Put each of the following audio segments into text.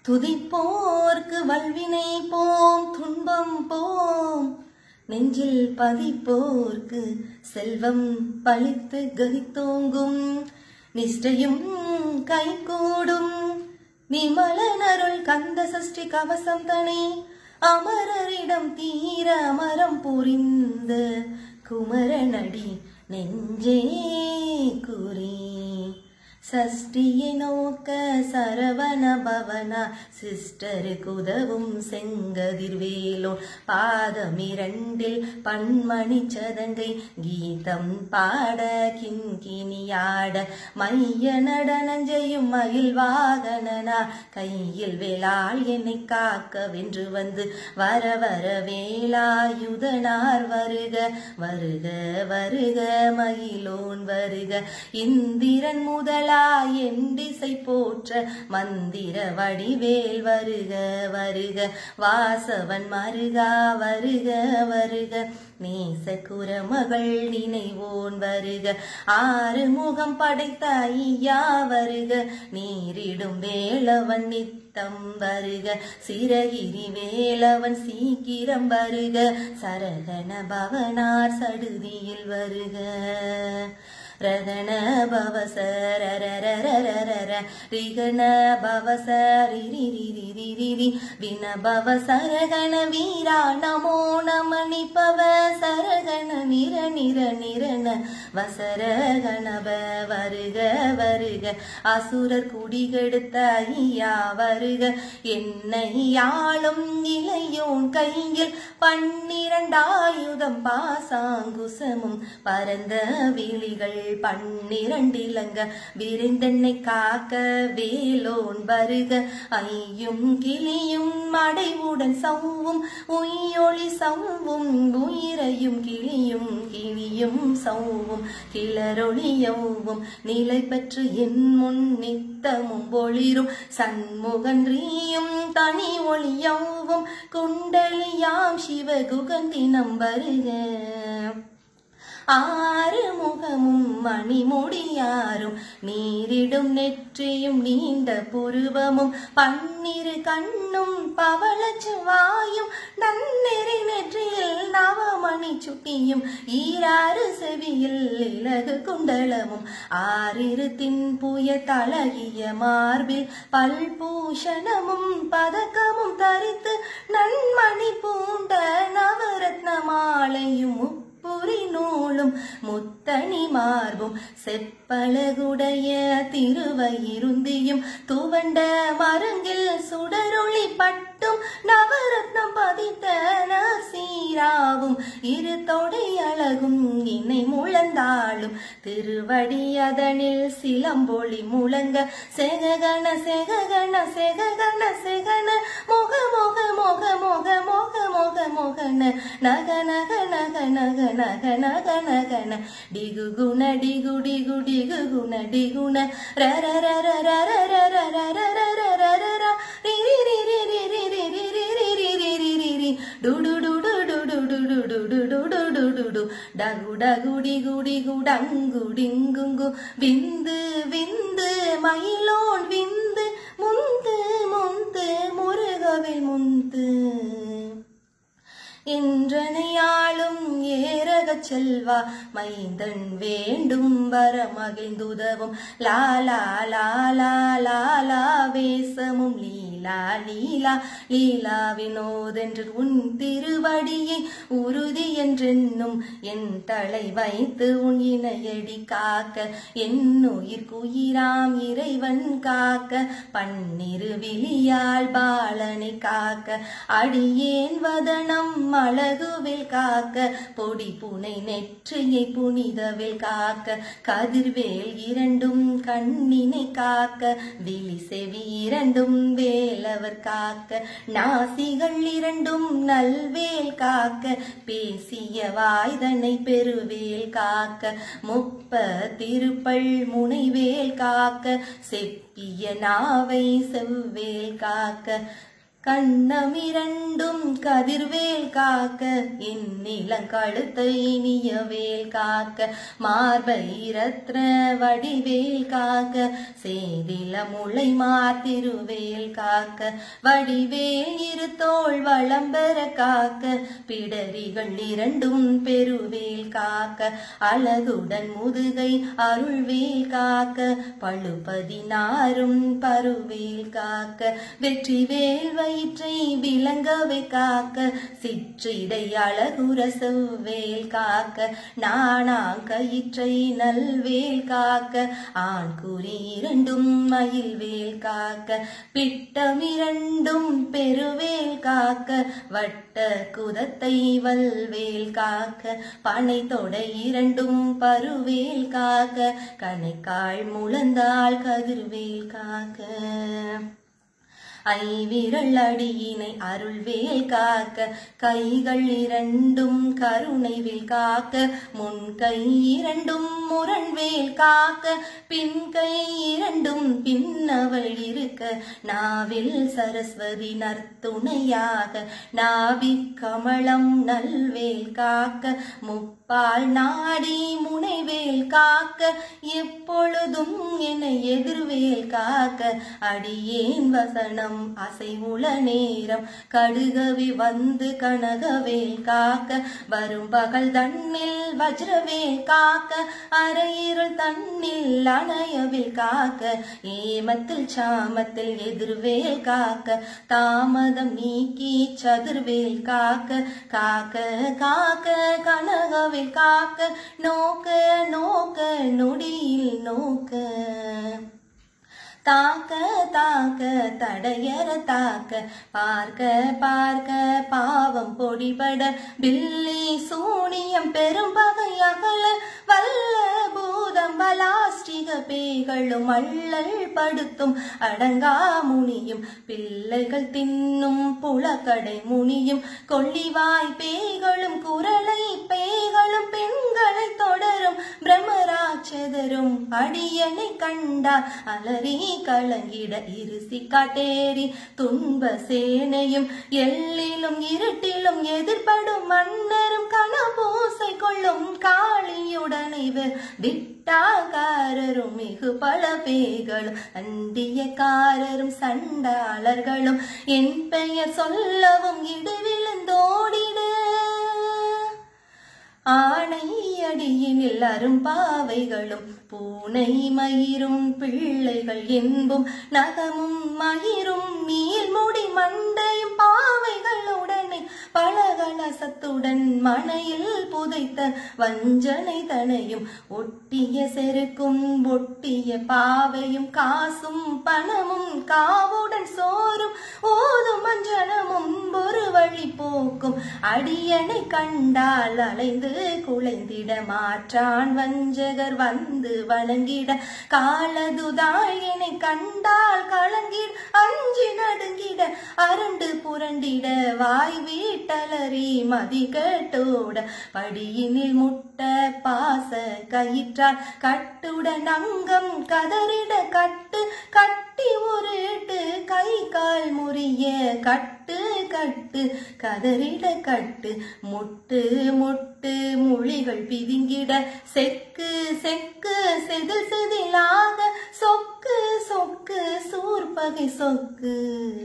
துதிப்போர்க்கு வல்வினை போம் துன்பம் போம் நெஞ்சில் பதிப்போர்க்கு செல்வம் பழித்து கதித்தோங்கும் நிஷ்டையும் கைகூடும் நிமலனருள் கந்த சஷ்டி கவசம் தனி அமரரிடம் தீர அமரம் புரிந்த குமரனடி நெஞ்சே குறி சஷ்டியை நோக்க சரவண பவனா சிஸ்டருக்கு உதவும் செங்கதிர்வேலோன் பாதமிரண்டில் பன்மணி சதங்கை கீதம் பாட கிண்கிணியாட மைய நடனஞ்செய்யும் மயில் வாகனனா கையில் வேளாள் என்னை காக்க வென்று வந்து வர வர வேலாயுதனார் வருக வருக வருக மயிலோன் வருக இந்திரன் முதலா என் திசை போற்ற மந்திர வடிவேல் வருக வருக வாசவன் மருகா வருக வருக நேச குரமகள் நினைவோன் வருக ஆறு முகம் படைத்த ஐயா வருக நீரிடும் வேளவன் நித்தம் வருக சிறகிரி வேலவன் சீக்கிரம் வருக சரகண பவனார் சடுதியில் வருக ரகண பவசரரரரரர ரிகண பவசரிரிரிரிரிரி வின பவசரகண வீரா நமோ நம நிபவ சரகண நிர நிர நிரண வசரகணப வருக வருக அசுரர் குடிகெடுத்த ஐயா வருக என்னை யாழும் இளையோன் கையில் பன்னிரண்டாயுதம் பாசாங்குசமும் பரந்த விழிகள் பன்னிரண்டிலங்க விரிந்தென்னை காக்க வேலோன் வருக ஐயும் கிளியும் மடைவுடன் சவ்வும் உயிரொளி சவ்வும் உயிரையும் கிளியும் கிளியும் சவ்வும் கிளரொளியவும் நிலை பெற்று என் முன் நித்தமும் ஒளிரும் சண்முகன்றியும் தனி ஒளியவும் குண்டலியாம் சிவகுகந்தினம் வருக ஆறு முகமும் மணிமுடியாரும் நீரிடும் நெற்றியும் நீண்ட புருவமும் பன்னிரு கண்ணும் பவளச்சுவாயும் நன்னெறி நெற்றியில் நவமணி சுட்டியும் ஈராறு செவியில் இலகு குண்டலமும் ஆறிரு தின்புய தழகிய மார்பில் பல்பூஷணமும் பதக்கமும் தரித்து நன்மணி பூண்ட நவரத்ன மாலையும் புரி நூலும் முத்தணி மார்பும் செப்பழகுடைய திருவயிருந்தியும் துவண்ட மரங்கில் சுடரொளி பட்டும் நவரத்னம் பதித்த சீராவும் இரு தொடை அழகும் இணை முழந்தாளும் திருவடி அதனில் சிலம்பொளி முழங்க செககண செககண செககண செகன முக முக முக முக முக முக முகன நக நக நக நக நக நக நகன டிகு குண டிகு டிகு டிகு குண டிகுண ர ர ர ர ர ர ர ர ர ர ர ர ர ர ர ரி ரி ரி ரி ரி ரி ரி ரி ரி ரி ரி ரி ரி ரி ரி டு டு டு டு டு டு டு டு டு டு டு டு டு டு டு டகு டகு டிகு டிகு டங்கு டிங்குங்கு விந்து விந்து மயிலோன் விந்து முந்து முந்து முருகவில் முந்து இன்றனையாளும் ஏரகச் செல்வா மைந்தன் வேண்டும் வர மகிழ்ந்துதவும் லாலா லாலா லாலா வேசமும் லீலா லீலா லீலா வினோதென்று உன் திருவடியை உறுதி என்றென்னும் என் தலை வைத்து உன் இணையடி காக்க என் உயிர் குயிராம் இறைவன் காக்க பன்னிரு விழியால் பாலனை காக்க அடியேன் வதனம் அழகுவில் காக்க பொடி புனை நெற்றியை புனிதவில் காக்க கதிர்வேல் இரண்டும் கண்ணினை காக்க விழி செவி இரண்டும் வேலவர் காக்க நாசிகள் இரண்டும் நல்வேல் காக்க பேசிய வாய்தனை பெருவேல் காக்க முப்ப திருப்பள் முனைவேல் காக்க செப்பிய நாவை செவ்வேல் காக்க கண்ணமிரண்டும் கதிர்வேல் காக்க என் நிலங்கழுத்தை இனியவேல் காக்க மார்பை ரத்ன வடிவேல் காக்க சேதில முளை மாத்திருவேல் காக்க வடிவேல் இரு தோள் வளம்பெற காக்க பிடரிகள் இரண்டும் பெருவேல் காக்க அழகுடன் முதுகை அருள்வேல் காக்க பழுபதினாரும் பருவேல் காக்க வெற்றிவேல் வயிற்றை விளங்கவை காக்க சிற்றிடை அழகுர செவ்வேல் காக்க நானா கயிற்றை நல்வேல் காக்க ஆண் குறி இரண்டும் மயில் வேல் காக்க பிட்டமிரண்டும் பெருவேல் காக்க வட்ட குதத்தை வல்வேல் காக்க பனை தொடை இரண்டும் பருவேல் காக்க கணைக்கால் முழந்தாள் கதிர்வேல் காக்க ஐவிரல் அடியினை அருள்வேல் காக்க கைகள் இரண்டும் கருணைவேல் காக்க முன் கை இரண்டும் முரண்வேல் காக்க பின் கை இரண்டும் பின்னவள் இருக்க நாவில் சரஸ்வதி நற்துணையாக நாவிக் கமலம் நல்வேல் காக்க முப்பால் நாடி முனைவேல் காக்க எப்பொழுதும் என எதிர்வேல் காக்க அடியேன் வசனம் அசைவுள நேரம் கடுகவி வந்து கனகவேல் காக்க வரும் பகல் தன்னில் வஜ்ரவேல் காக்க அரையிருள் தன்னில் அணையவில் காக்க ஏமத்தில் சாமத்தில் எதிர்வேல் காக்க தாமதம் நீக்கி சதுர்வேல் காக்க காக்க காக்க கனகவில் காக்க நோக்க நோக்க நொடியில் நோக்க தாக்க தாக்க தடையற தாக்க பார்க்க பார்க்க பாவம் பொடிபட பில்லி சூனியம் பெரும் பகை அகல வல்ல பூதம் பலாஸ்டிக பேய்களும் அள்ளல் படுத்தும் அடங்கா முனியும் பிள்ளைகள் தின்னும் புலக்கடை முனியும் கொள்ளிவாய் பேய்களும் குரலை பேய்களும் பெண்களை தொடரும் பிரம்மராட்சதரும் அடியனை கண்டா அலறி கலங்கிட இருசி காட்டேரி துன்ப சேனையும் எல்லிலும் இருட்டிலும் எதிர்படும் மன்னரும் கனபூசை கொள்ளும் காளியுடனை விட்டாகாரரும் மிகு பல பேய்களும் அண்டியக்காரரும் சண்டாளர்களும் என் பெயர் சொல்லவும் இடுவிழுந்தோடிடு ஆணை அடியினில் அரும்பாவைகளும் பூனை மயிரும் பிள்ளைகள் என்பும் நகமும் மயிரும் நீள்முடி மண்டையும் பாவைகள் உடனே பலகலசத்துடன் மனையில் புதைத்த வஞ்சனை தனையும் ஒட்டிய செருக்கும் ஒட்டிய பாவையும் காசும் பணமும் காவுடன் சோறும் ஓதும் மஞ்சனமும் ஒரு வழி போக்கும் அடியனை கண்டால் அலைந்து குலைந்திட மாற்றான் வஞ்சகர் வந்து வணங்கிட காலதுதாய் என்னை கண்டால் கலங்கிட அஞ்சி நடுங்கிட அரண்டு புரண்டிட வாய் வீட்டலறி மதிகட்டோட படியினில் முட்ட பாச கயிற்றால் கட்டுடன் அங்கம் கதறிட கட்டு கட்டி உருட்டு கை கால் முறிய கட்டு கட்டு கதறிட கட்டு முட்டு முட்டு மொழிகள் பிதுங்கிட செக்கு செக்கு செதில் செதிலாக சொக்கு சொக்கு சூர்பகை சொக்கு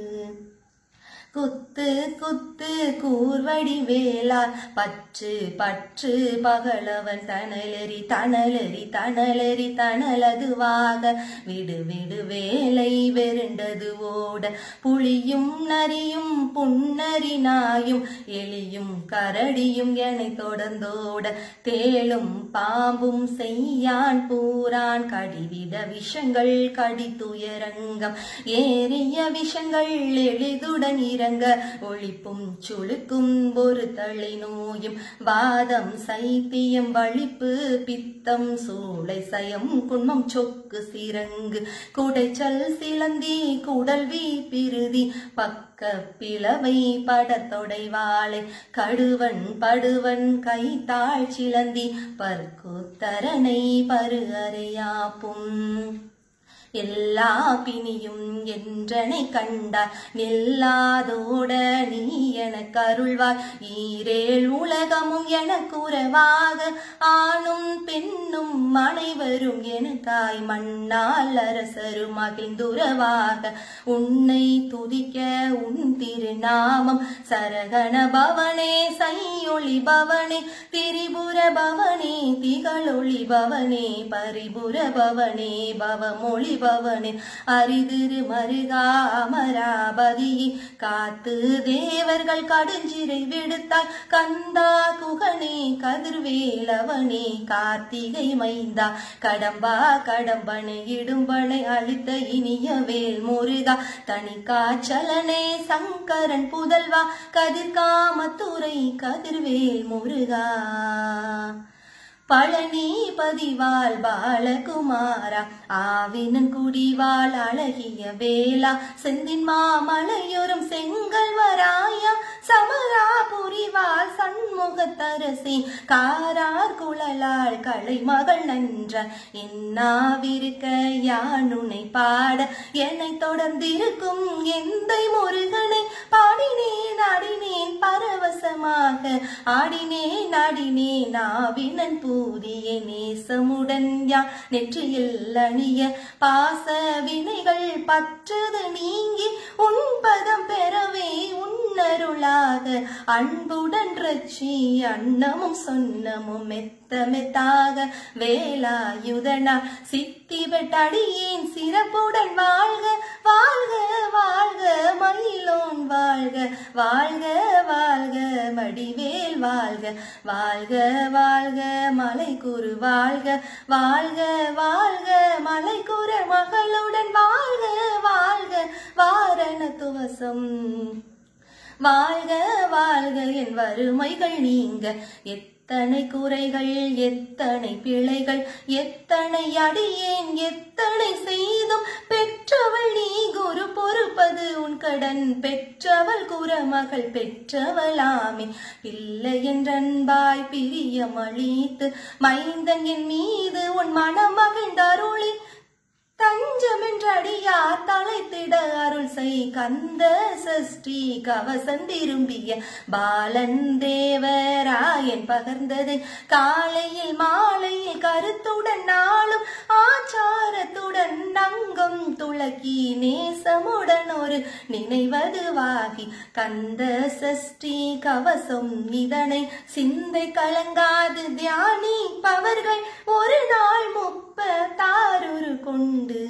குத்து குத்து கூர்வடி வேளார் பற்று பற்று பகலவன் தணலெறி தணலெறி தணலெறி தணலதுவாக விடு விடு வேலை வெருண்டது ஓட புளியும் நரியும் புன்னரி நாயும் எலியும் கரடியும் எனை தொடர்ந்தோட தேளும் பாம்பும் செய்யான் பூரான் கடிவிட விஷங்கள் கடித்துயரங்கம் ஏறிய விஷங்கள் எளிதுடன் இறங்க ஒழிப்பும் சுளுக்கும் ஒரு தளி நோயும் வாதம் சைத்தியம் வலிப்பு பித்தம் சூளை சயம் குன்மம் சொக்கு சிரங்கு குடைச்சல் சிலந்தி குடல்வி பிருதி பக்க பிளவை படத்தொடை வாழை கடுவன் படுவன் கைத்தாள் சிலந்தி பற்குத்தரனை பரு அறையாப்பும் எல்லா பிணியும் என்றனை கண்டாய் நில்லாதோட நீ எனக்கு அருள்வாய் ஈரேழ் உலகமும் எனக்கு உறவாக ஆணும் பெண்ணும் அனைவரும் எனக்காய் மண்ணால் அரசரும் மகிழ்ந்துறவாக உன்னை துதிக்க உன் திருநாமம் சரகண பவனே சையொளி பவனே திரிபுர பவனே திகழொளி பவனே பரிபுர பவனே பவமொழி பவனே அரிதிரு மருகா அமராபதி காத்து தேவர்கள் கடுஞ்சிறை விடுத்தாய் கந்தா குகனே கதிர்வேலவனே கார்த்திகை மைந்தா கடம்பா கடம்பனை இடும்பனை அழித்த இனிய வேல் முருகா தனி காச்சலனே சங்கரன் புதல்வா கதிர்காமத்துறை கதிர்வேல் முருகா பழனி பதிவாள் பாலகுமாரா ஆவினன் குடிவாள் அழகிய வேளா செந்தின் மாமலையோரும் செங்கல் வராயா சமரா புரிவாள் சண்முகத்தரசி காரார் குழலாள் கலைமகள் நன்ற என்னாவிருக்க யானுனை பாட என்னை தொடர்ந்திருக்கும் எந்தை முருகனை பாடினேன் ஆடினேன் பரவசமாக ஆடினேன் ஆடினேன் ஆவினன் பூதிய நேசமுடன் யா நெற்றியில் அணிய பாச வினைகள் பற்றது நீங்கி உன் பதம் பெறவே உன்னருளாக அன்புடன் ரட்சி அன்னமும் சொன்னமும் மெத்த மெத்தாக வேலாயுதனா சித்தி வெட்டடியேன் சிறப்புடன் வாழ்க வாழ்க வாழ்க மயிலோன் வாழ்க வாழ்க வாழ்க வடிவேல் வாழ்க வாழ்க வாழ்க மலை குரு வாழ்க வாழ்க வாழ்க மலை குர மகளுடன் வாழ்க வாழ்க வாரண துவசம் வாழ்க வாழ்க என் வறுமைகள் நீங்க எத்தனை குறைகள் எத்தனை பிழைகள் எத்தனை அடியேன் எத்தனை செய்தும் பெற்றவள் நீ குரு பொறுப்பது உன் கடன் பெற்றவள் குரமகள் பெற்றவளாமே பிள்ளை என்றன்பாய் பிரியமளித்து மைந்தன் என் மீது உன் மணமகிழ்ந்தருளி தஞ்சமென்றடியார் தலைத்திட அருள் செய் கந்த சஷ்டி கவசம் திரும்பிய பாலன் தேவராயன் பகர்ந்தது காலையில் மாலையில் கருத்துடன் நாளும் ஆச்சாரத்துடன் நங்கம் துளக்கி நேசமுடன் ஒரு நினைவதுவாகி கந்த சஷ்டி கவசம் இதனை சிந்தை கலங்காது தியானிப்பவர்கள் ஒரு நாள் முப்ப தாருரு கொண்டு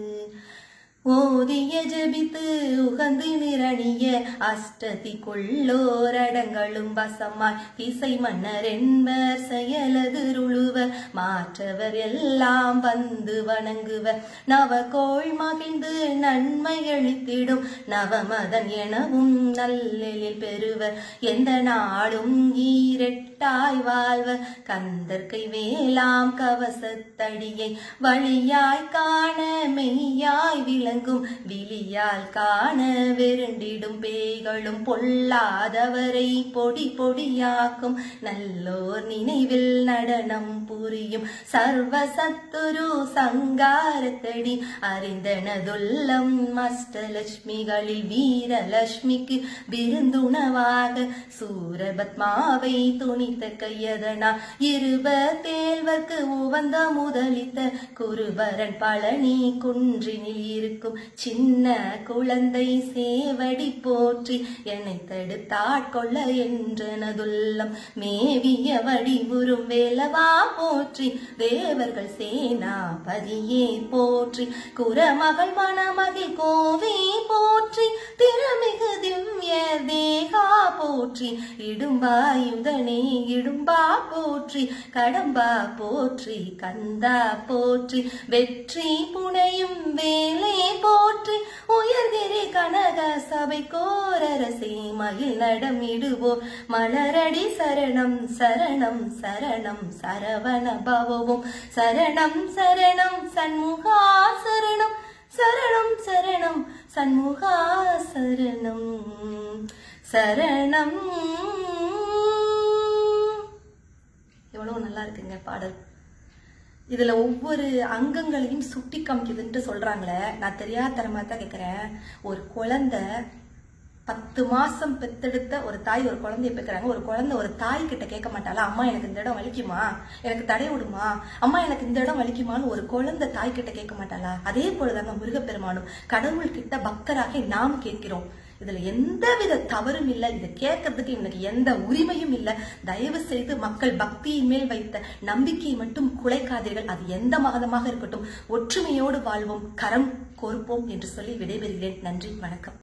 ஓதிய ஜபித்து உகந்து நிரணிய அஷ்டதி கொள்ளோரடங்களும் வசமாய் திசை மன்னர் என்பர் செயலதுருளுவர் மாற்றவர் எல்லாம் வந்து வணங்குவர் நவகோள் மகிழ்ந்து நன்மை அளித்திடும் நவமதன் எனவும் நல்லெழில் பெறுவர் எந்த நாடும் ஈரெட்டாய் வாழ்வர் கந்தர்க்கை வேளாம் கவசத்தடியை வழியாய் காண மெய்யாய் விளங்கும் விழியால் காண வெருண்டிடும் பேய்களும் பொல்லாதவரை பொடி பொடியாக்கும் நல்லோர் நினைவில் நடனம் புரியும் சர்வ சத்துரு சங்காரத்தடி அறிந்தனதுல்லம் அஷ்டலட்சுமிகளில் வீரலட்சுமிக்கு விருந்துணவாக சூரபத்மாவை துணித்த கையதனா இருப தேல்வர்க்கு உவந்த முதலித்த குருபரன் பழனி குன்றினில் இருக்கும் சின்ன குழந்தை சேவடி போற்றி என்னை தடுத்தாட்கொள்ள என்றனதுல்லம் மேவிய வடிவுறும் வேலவா போற்றி தேவர்கள் சேனாபதியே போற்றி குரமகள் மணமகிழ் கோவே போற்றி திறமிகு திவ்ய தேகா போற்றி இடும்பாயுதனே இடும்பா போற்றி கடம்பா போற்றி கந்தா போற்றி வெற்றி புனையும் வேலே போற்றி உயர்கிரி கனக சபை கோரரசே மகிழ் நடம் இடுவோம் மலரடி சரணம் சரணம் சரணம் சரவண பவவும் சரணம் சரணம் சண்முகா சரணம் சரணம் சரணம் சண்முகா சரணம் சரணம் எவ்வளவு நல்லா இருக்குங்க பாடல் இதுல ஒவ்வொரு அங்கங்களையும் சுட்டி காமிக்குதுன்ட்டு சொல்றாங்களே நான் தெரியாதனமா தான் கேக்குறேன் ஒரு குழந்தை பத்து மாசம் பெத்தெடுத்த ஒரு தாய் ஒரு குழந்தைய பெக்குறாங்க ஒரு குழந்தை ஒரு தாய் கிட்ட கேட்க மாட்டாளா அம்மா எனக்கு இந்த இடம் வலிக்குமா எனக்கு தடை விடுமா அம்மா எனக்கு இந்த இடம் வலிக்குமான்னு ஒரு குழந்தை தாய் கிட்ட கேட்க மாட்டாளா அதே போலதாங்க முருகப்பெருமானும் கடவுள் கிட்ட பக்தராக நாம் கேட்கிறோம் இதுல எந்தவித தவறும் இல்லை இதை கேட்கறதுக்கு எனக்கு எந்த உரிமையும் இல்லை தயவு செய்து மக்கள் பக்தியின் மேல் வைத்த நம்பிக்கையை மட்டும் குலைக்காதீர்கள் அது எந்த மதமாக இருக்கட்டும் ஒற்றுமையோடு வாழ்வோம் கரம் கோர்ப்போம் என்று சொல்லி விடைபெறுகிறேன் நன்றி வணக்கம்